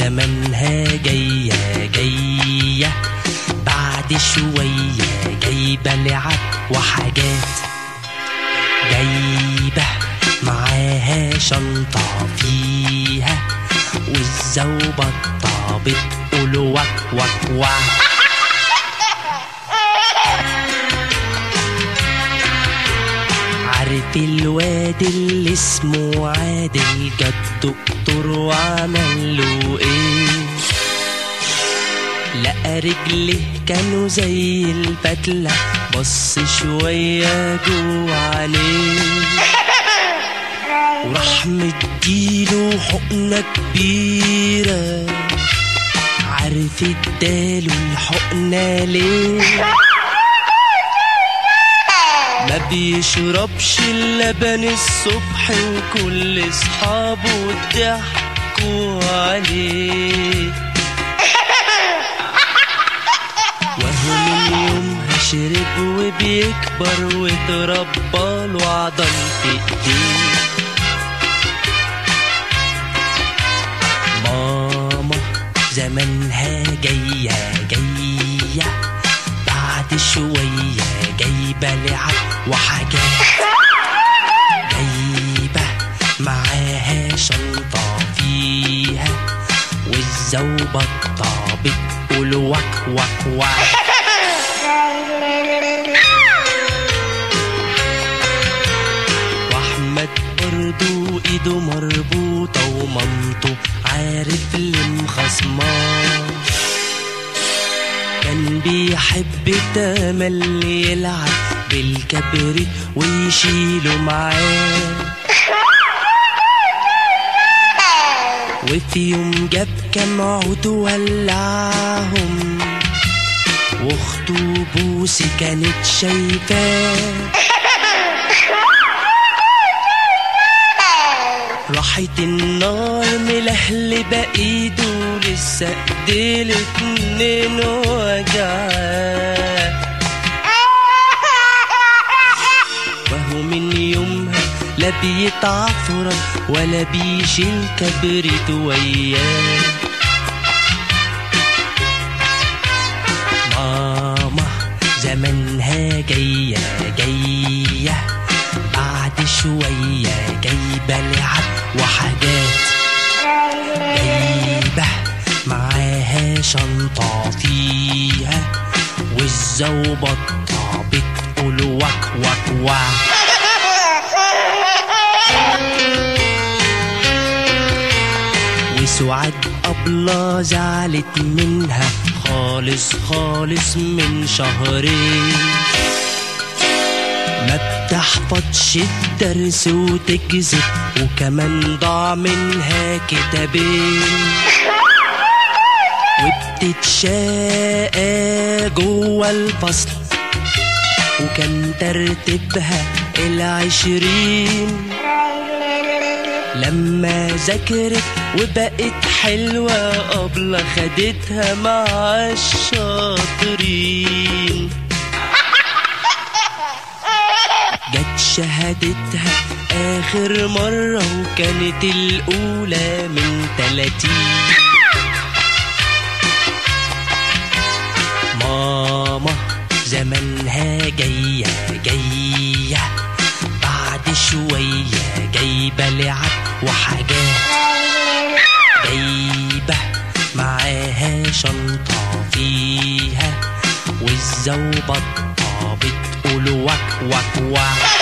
زمانها جاية جاية بعد شوية جايبة لعب وحاجات جايبة معاها شنطة فيها والزوبطة بتقول وك وك وك عارف الواد اللي اسمه عادل جاب دكتور وعمل له ايه لقى رجله كانوا زي الفتلة بص شوية جوه عليه وراح مديله حقنة كبيرة عارف اداله الحقنة ليه ما بيشربش اللبن الصبح وكل اصحابه ضحكوا عليه وهو من يومها شرب وبيكبر وتربى له عضل في ايديه ماما زمانها جاية جاية بعد شوية جايبة لعب وحاجات جايبة معاها شنطة فيها والزوبطة بتقول وك وك وك واحمد برضو ايده مربوطة ومامته عارف اللي مخصماه كان بيحب تملي يلعب بالكبريت ويشيله معاه وفي يوم جاب كام عود ولعهم واخته بوسي كانت شايفاه راحت النار ملهلبة ايده لسه ايديه الاتنين وجعاه وهو من يومها لا بيتعفرت ولا بيشيل كبريت وياه ماما زمانها جاية جاية بعد شوية جايبة لعب وحاجات جايبة معاها شنطة فيها والزوبطة بتقول وك وك وك وسعاد أبلة زعلت منها خالص خالص من شهرين ما بتحفظش الدرس وتكذب وكمان ضاع منها كتابين وبتتشاقى جوه الفصل وكان ترتيبها العشرين لما ذاكرت وبقت حلوة قبل خدتها مع الشاطرين جت شهادتها آخر مرة وكانت الأولى من تلاتين ماما زمانها جاية جاية بعد شوية جايبة لعب وحاجات جايبة معاها شنطة فيها والزوبطة بتقول وك وك وك